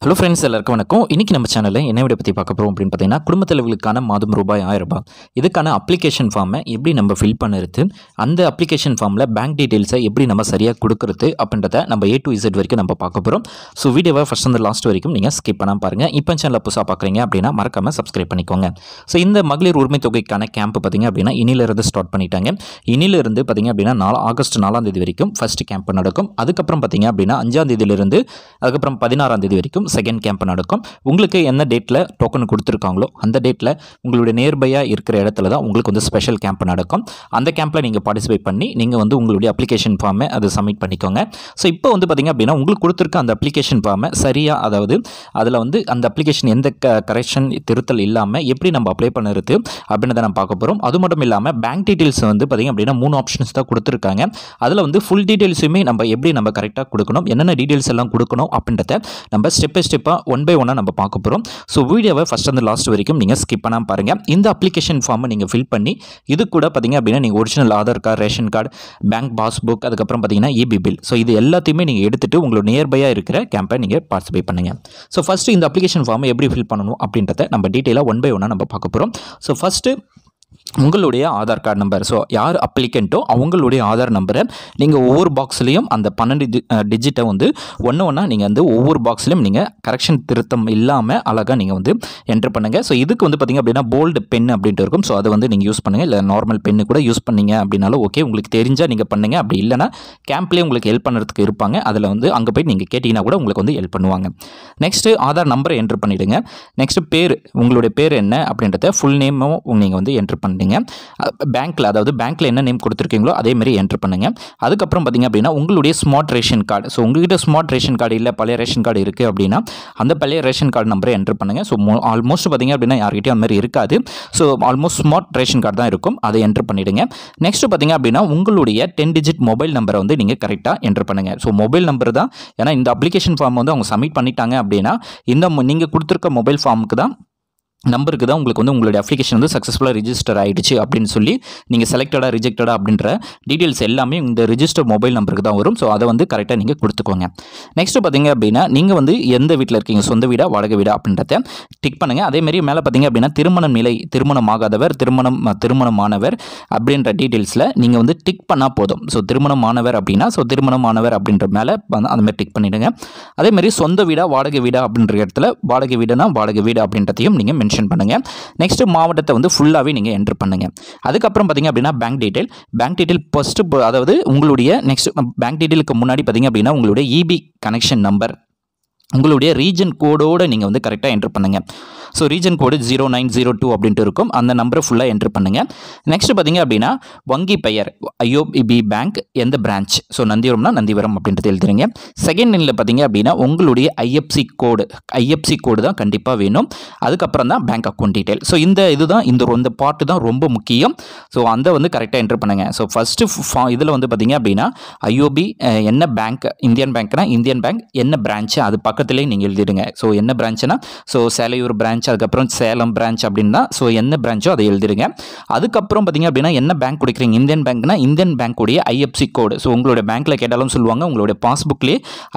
hello friends எல்லாருக்கும் வணக்கம் இன்றைக்கி நம்ம சேனலில் என்ன வீடியோ பற்றி பார்க்க போகிறோம் அப்படின்னு பார்த்தீங்கன்னா குடும்ப தலைவர்களுக்கான மாதம் ரூபாய் ஆயிரம் ரூபாய் இதுக்கான அப்ளிகேஷன் ஃபார்மை எப்படி நம்ம ஃபில் பண்ணுறது அந்த அப்ளிகேஷன் ஃபார்மில் பேங்க் டீட்டெயில்ஸை எப்படி நம்ம சரியாக கொடுக்குறது அப்படின்றத நம்ம ஏ டு இசட் வரைக்கும் நம்ம பார்க்க போகிறோம் ஸோ வீடியோவை ஃபஸ்ட் அந்த லாஸ்ட் வரைக்கும் நீங்கள் ஸ்கிப் பண்ணாமல் பாருங்கள் இப்போ சேனலில் புதுசாக பார்க்குறீங்க அப்படின்னா மறக்காமல் சப்ஸ்கிரைப் பண்ணிக்கோங்க ஸோ இந்த மகளிர் உரிமை தொகைக்கான கேம்ப் பார்த்தீங்க அப்படின்னா இனிலிருந்து ஸ்டார்ட் பண்ணிட்டாங்க இனிலிருந்து பார்த்தீங்க அப்படின்னா நாலு ஆகஸ்ட் நாலாம் தேதி வரைக்கும் ஃபர்ஸ்ட் கேம்ப் நடக்கும் அதுக்கப்புறம் பார்த்தீங்க அப்படின்னா அஞ்சாம் தேதியிலிருந்து அதுக்கப்புறம் பதினாறாம் தேதி வரைக்கும் செகண்ட் கேம்ப் நடக்கும் உங்களுக்கு என்ன டேட்டில் டோக்கன் கொடுத்துருக்காங்களோ அந்த டேட்டில் உங்களுடைய நியர்பையாக இருக்கிற இடத்துல தான் உங்களுக்கு வந்து ஸ்பெஷல் கேம்ப் நடக்கும் அந்த கேம்பில் நீங்கள் பார்ட்டிசிபேட் பண்ணி நீங்கள் வந்து உங்களுடைய அப்ளிகேஷன் ஃபார்மை அதை சப்மிட் பண்ணிக்கோங்க ஸோ இப்போ வந்து பார்த்திங்க அப்படின்னா உங்களுக்கு கொடுத்துருக்க அந்த அப்ளிகேஷன் ஃபார்மை சரியாக அதாவது அதில் வந்து அந்த அப்ளிகேஷன் எந்த க கரெக்ஷன் திருத்தல் இல்லாமல் எப்படி நம்ம அப்ளை பண்ணுறது அப்படின்றத நம்ம பார்க்க போகிறோம் அது மட்டும் இல்லாமல் பேங்க் டீட்டெயில்ஸ் வந்து பார்த்திங்க அப்படின்னா மூணு ஆப்ஷன்ஸ் தான் கொடுத்துருக்காங்க அதில் வந்து ஃபுல் டீட்டெயில்ஸுமே நம்ம எப்படி நம்ம கரெக்டாக கொடுக்கணும் என்னென்ன டீட்டெயில்ஸ் எல்லாம் கொடுக்கணும் அப்படின்றத நம்ம ஸ்டெப் பை ஸ்டெப்பாக ஒன் பை ஒன்னாக நம்ம பார்க்க போகிறோம் ஸோ வீடியோவை ஃபஸ்ட் அந்த லாஸ்ட் வரைக்கும் நீங்கள் ஸ்கிப் பண்ணாமல் பாருங்கள் இந்த அப்ளிகேஷன் ஃபார்மை நீங்கள் ஃபில் பண்ணி இது கூட பார்த்தீங்க அப்படின்னா நீங்கள் original Aadhaar card ration card bank passbook அதுக்கப்புறம் பார்த்தீங்கன்னா இபி பில் ஸோ இது எல்லாத்தையுமே நீங்கள் எடுத்துகிட்டு உங்களோட நியர்பையாக இருக்கிற கேம்பை நீங்கள் பார்ட்டிசிபேட் பண்ணுங்கள் ஸோ ஃபஸ்ட்டு இந்த அப்ளிகேஷன் ஃபார்மை எப்படி ஃபில் பண்ணணும் அப்படின்றத நம்ம டீட்டெயிலாக ஒன் பை ஒன்னாக நம்ம பார்க்க போகிறோம் ஸோ ஃபஸ்ட்டு உங்களுடைய ஆதார் கார்டு நம்பர் ஸோ யார் அப்ளிகண்ட்டோ அவங்களுடைய ஆதார் நம்பரை நீங்கள் ஒவ்வொரு பாக்ஸ்லேயும் அந்த பன்னெண்டு டி- அஹ் டிஜிட்டை வந்து ஒன்று ஒன்றா நீங்கள் வந்து ஒவ்வொரு பாக்ஸ்லையும் நீங்கள் கரெக்ஷன் திருத்தம் இல்லாமல் அழகாக நீங்கள் வந்து என்ட்ரு பண்ணுங்கள் ஸோ இதுக்கு வந்து பார்த்திங்க அப்படின்னா போல்டு பென் அப்படின்ட்டு இருக்கும் ஸோ அதை வந்து நீங்கள் யூஸ் பண்ணுங்கள் இல்லை நார்மல் பென்னு கூட யூஸ் பண்ணீங்க அப்படின்னாலும் ஓகே உங்களுக்கு தெரிஞ்சால் நீங்கள் பண்ணுங்கள் அப்படி இல்லைனா கேம்ப்லேயே உங்களுக்கு ஹெல்ப் பண்ணுறதுக்கு இருப்பாங்க அதில் வந்து அங்கே போய் நீங்கள் கேட்டிங்கன்னா கூட உங்களுக்கு வந்து ஹெல்ப் பண்ணுவாங்க நெக்ஸ்ட்டு ஆதார் நம்பரை என்ட்ரு பண்ணிவிடுங்க நெக்ஸ்ட்டு பேர் உங்களுடைய பேர் என்ன அப்படின்றத ஃபுல் நேமும் நீங்கள் வந்து என்ட்ரு பண்ணுறீங்க பேங்க்கில் அதாவது பேங்க்கில் என்ன நேம் கொடுத்துருக்கீங்களோ அதே மாதிரி என்ட்ரு பண்ணுங்கள் அதுக்கப்புறம் பார்த்தீங்க அப்படின்னா உங்களுடைய ஸ்மார்ட் ரேஷன் கார்டு ஸோ உங்ககிட்ட ஸ்மார்ட் ரேஷன் கார்டு இல்லை பழைய ரேஷன் கார்டு இருக்குது அப்படின்னா அந்த பழைய ரேஷன் கார்டு நம்பரை என்ட்ரு பண்ணுங்கள் ஸோ ஆல்மோஸ்ட் பார்த்தீங்க அப்படின்னா யார்கிட்டயும் அந்த மாதிரி இருக்காது so almost smart ration card தான் இருக்கும் அதை என்ட்ரு பண்ணிவிடுங்க நெக்ஸ்ட் பார்த்தீங்க அப்படின்னா உங்களுடைய டென் டிஜிட் மொபைல் நம்பரை வந்து நீங்கள் கரெக்டாக என்ட்ரு பண்ணுங்கள் ஸோ மொபைல் நம்பர் தான் ஏன்னா இந்த அப்ளிகேஷன் ஃபார்ம் வந்து அவங்க சப்மிட் பண்ணிட்டாங்க அப்படின்னா இந்த நீங்கள் கொடுத்துருக்க மொபைல் ஃபார்முக்கு தான் நம்பருக்கு தான் உங்களுக்கு வந்து உங்களுடைய அப்ளிகேஷன் வந்து சக்ஸஸ்ஃபுல்லாக ரிஜிஸ்டர் ஆயிடுச்சு அப்படின்னு சொல்லி நீங்கள் செலக்டடாக ரிஜெக்டடா அப்படின்ற டீட்டெயில்ஸ் எல்லாமே இந்த ரிஜிஸ்டர் மொபைல் நம்பருக்கு தான் வரும் ஸோ அதை வந்து கரெக்டாக நீங்கள் கொடுத்துக்கோங்க நெக்ஸ்ட் பார்த்தீங்க அப்படின்னா நீங்கள் வந்து எந்த வீட்டில் இருக்கீங்க சொந்த வீடா வாடகை வீடா அப்படின்றத டிக் பண்ணுங்கள் அதேமாரி மேலே பார்த்தீங்க அப்படின்னா திருமணம் நிலை திருமணம் ஆகாதவர் திருமணம் திருமணமானவர் அப்படின்ற டீட்டெயில்ஸில் நீங்கள் வந்து டிக் பண்ணால் போதும் ஸோ திருமணமானவர் அப்படின்னா ஸோ திருமணமானவர் அப்படின்ற மேலே வந்து அந்த மாதிரி டிக் பண்ணிவிடுங்க அதேமாரி சொந்த வீடா வாடகை வீடா அப்படின்ற இடத்துல வாடகை வீடுனா வாடகை வீடு அப்படின்றதையும் நீங்கள் மென்ஷன் பண்ணுங்கள் நெக்ஸ்ட் மாவட்டத்தை வந்து ஃபுல்லாகவே நீங்கள் என்ட்ரு பண்ணுங்கள் அதுக்கப்புறம் பார்த்தீங்க அப்படின்னா bank detail bank detail first அதாவது உங்களுடைய நெக்ஸ்ட் பேங்க் டீட்டெயிலுக்கு முன்னாடி பார்த்தீங்க அப்படின்னா உங்களுடைய இபி கனெக்ஷன் நம்பர் உங்களுடைய ரீஜன் கோடோடு நீங்கள் வந்து கரெக்டாக என்ட்ரு பண்ணுங்கள் so region code zero nine zero two அப்படின்ட்டு இருக்கும் அந்த நம்பரை ஃபுல்லாக என்ட்ரு பண்ணுங்கள் நெக்ஸ்ட் பார்த்தீங்க அப்படின்னா வங்கி பெயர் ஐஓபி பேங்க் எந்த பிரான்ச் ஸோ நந்திவரம்னா நந்திவரம் அப்படின்றது எழுதுறீங்க செகண்ட் லைனில் பார்த்தீங்க அப்படின்னா உங்களுடைய ஐஎஃப்சி கோடு ஐஎஃப்சி கோடு தான் கண்டிப்பாக வேணும் அதுக்கப்புறம் தான் பேங்க் அக்கௌண்ட் டீட்டெயில் ஸோ இந்த இதுதான் இந்த இந்த பார்ட்டு தான் ரொம்ப முக்கியம் ஸோ அந்த வந்து கரெக்டாக என்ட்ரு பண்ணுங்கள் ஸோ ஃபஸ்ட்டு இதில் வந்து பார்த்தீங்க அப்படின்னா ஐஓபி என்ன பேங்க் இந்தியன் பேங்க்னா இந்தியன் பேங்க் என்ன பிரான்ச்சு அது பக்கத்துலேயே நீங்கள் எழுதிடுங்க ஸோ என்ன பிரான்ச்சுனா ஸோ சேலையூர் பிரான்ச் அதுக்கப்புறம் சேலம் பிரான்ச் அப்படின்னா ஸோ என்ன பிரான்ச்சோ அதை எழுதிடுங்க அதுக்கப்புறம் பார்த்தீங்க அப்படின்னா என்ன பேங்க் கொடுக்குறீங்க இந்தியன் பேங்க்னா இந்தியன் பேங்க்குடைய ஐஎஃப்சி கோடு ஸோ உங்களுடைய பேங்க்கில் கேட்டாலும் சொல்லுவாங்க உங்களுடைய பாஸ்புக்லேயே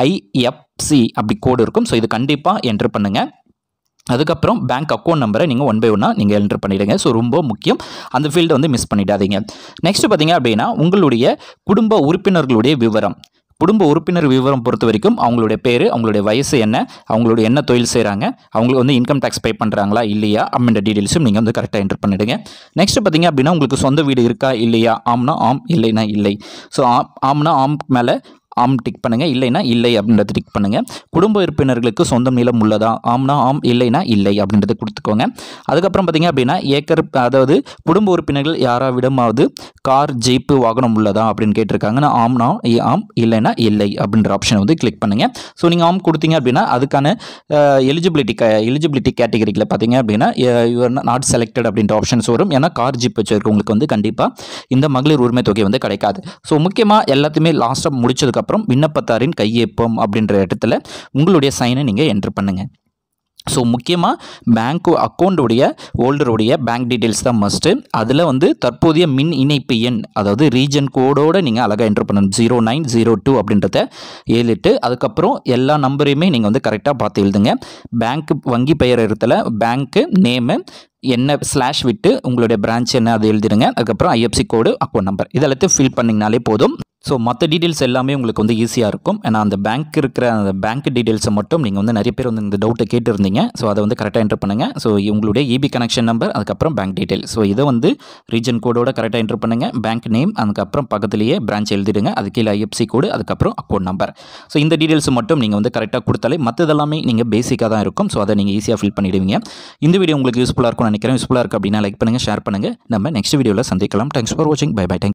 ஐஎஃப்சி அப்படி கோடு இருக்கும் ஸோ இது கண்டிப்பாக என்ட்ரு பண்ணுங்கள் அதுக்கப்புறம் பேங்க் அக்கௌண்ட் நம்பரை நீங்கள் ஒன் பை ஒன்னாக நீங்கள் என்ட்ரு பண்ணிடுங்க ஸோ ரொம்ப முக்கியம் அந்த ஃபீல்டை வந்து மிஸ் பண்ணிடாதீங்க நெக்ஸ்ட் பார்த்தீங்க அப்படின்னா உங்களுடைய குடும்ப உறுப்பினர்களுடைய விவரம் குடும்ப உறுப்பினர் விவரம் பொறுத்த வரைக்கும் அவங்களுடைய பேர் அவங்களுடைய வயசு என்ன அவங்களுடைய என்ன தொழில் செய்கிறாங்க அவங்களுக்கு வந்து இன்கம் டேக்ஸ் பே பண்ணுறாங்களா இல்லையா அப்படின்ற டீட்டெயில்ஸும் நீங்கள் வந்து கரெக்டாக என்ட்ரு பண்ணிடுங்க நெக்ஸ்ட் பார்த்தீங்க அப்படின்னா உங்களுக்கு சொந்த வீடு இருக்கா இல்லையா ஆம்னா ஆம் இல்லைனா இல்லை ஸோ ஆம் ஆம்னா ஆம் மேலே ஆம் டிக் பண்ணுங்கள் இல்லைனா இல்லை அப்படின்றத டிக் பண்ணுங்கள் குடும்ப உறுப்பினர்களுக்கு சொந்தம் நிலம் உள்ளதா ஆம்னா ஆம் இல்லைனா இல்லை அப்படின்றத கொடுத்துக்கோங்க அதுக்கப்புறம் பார்த்தீங்க அப்படின்னா ஏக்கர் அதாவது குடும்ப உறுப்பினர்கள் யாராவிடமாவது கார் ஜீப்பு வாகனம் உள்ளதா அப்படின்னு கேட்டிருக்காங்கன்னா ஆம்னா இ- ஆம் இல்லைனா இல்லை அப்படின்ற ஆப்ஷனை வந்து கிளிக் பண்ணுங்கள் ஸோ நீங்கள் ஆம் கொடுத்தீங்க அப்படின்னா அதுக்கான எலிஜிபிலிட்டி க எலிஜிபிலிட்டி கேட்டகரியில் பார்த்தீங்க அப்படின்னா யுவர் நாட் செலக்டட் அப்படின்ற ஆப்ஷன்ஸ் வரும் ஏன்னா கார் ஜீப் வச்சிருக்கவங்களுக்கு வந்து கண்டிப்பாக இந்த மகளிர் உரிமை தொகை வந்து கிடைக்காது ஸோ முக்கியமாக எல்லாத்தையுமே லாஸ்ட்டாக முடிச்சதுக்கப்புறம் விண்ணப்பத்தாரின் கையொப்பம் அப்படின்ற இடத்துல உங்களுடைய சைனை நீங்கள் என்ட்ரு பண்ணுங்கள் ஸோ முக்கியமாக பேங்க் அக்கௌண்ட்டுடைய ஹோல்டருடைய பேங்க் டீட்டெயில்ஸ் தான் மஸ்ட்டு அதில் வந்து தற்போதைய மின் இணைப்பு எண் அதாவது ரீஜன் கோடோடு நீங்கள் அழகாக என்ட்ரு பண்ணணும் ஜீரோ நைன் ஜீரோ டூ அப்படின்றத ஏழுட்டு அதுக்கப்புறம் எல்லா நம்பரையுமே நீங்கள் வந்து கரெக்டாக பார்த்து எழுதுங்க பேங்க் வங்கி பெயர் இடத்துல பேங்க்கு நேமு என்ன ஸ்லாஷ் விட்டு உங்களுடைய பிரான்ச் என்ன அதை எழுதிடுங்க அதுக்கப்புறம் ஐஎஃப்சி கோடு அக்கௌண்ட் நம்பர் இதெல்லாத்தையும் ஃபில் பண்ணிங்கனாலே போதும் ஸோ மற்ற டீட்டெயில்ஸ் எல்லாமே உங்களுக்கு வந்து ஈஸியாக இருக்கும் ஏன்னா அந்த பேங்க் இருக்கிற அந்த பேங்க் டீட்டெயில்ஸை மட்டும் நீங்கள் வந்து நிறைய பேர் வந்து இந்த டவுட்டை கேட்டிருந்தீங்க ஸோ அதை வந்து கரெக்டாக என்ட்ரு பண்ணுங்கள் ஸோ உங்களுடைய இபி கனெக்ஷன் நம்பர் அதுக்கப்புறம் பேங்க் டீட்டெயில் ஸோ இதை வந்து ரீஜன் கோடோட கரெக்டாக என்ட்ரு பண்ணுங்கள் பேங்க் நேம் அதுக்கப்புறம் பக்கத்துலேயே பிரான்ச் எழுதிடுங்க அது கீழே ஐஎஃப்சி கோடு அதுக்கப்புறம் அக்கௌண்ட் நம்பர் ஸோ இந்த டீட்டெயில்ஸ் மட்டும் நீங்கள் வந்து கரெக்டாக கொடுத்தாலே மற்றதெல்லாமே நீங்கள் பேசிக்காக தான் இருக்கும் ஸோ அதை நீங்கள் ஈஸியாக ஃபில் பண்ணிடுவீங்க இந்த வீடியோ உங்களுக்கு யூஸ்ஃபுல்லாக இருக்கும்னு நினைக்கிறேன் யூஸ்ஃபுல்லாக இருக்குது அப்படின்னா லைக் பண்ணுங்கள் ஷேர் பண்ணுங்கள் நம்ம நெக்ஸ்ட் வீடியோவில் சந்திக்கலாம் தேங்க்ஸ் ஃபார் வாட்சிங் பை பை தேங்க்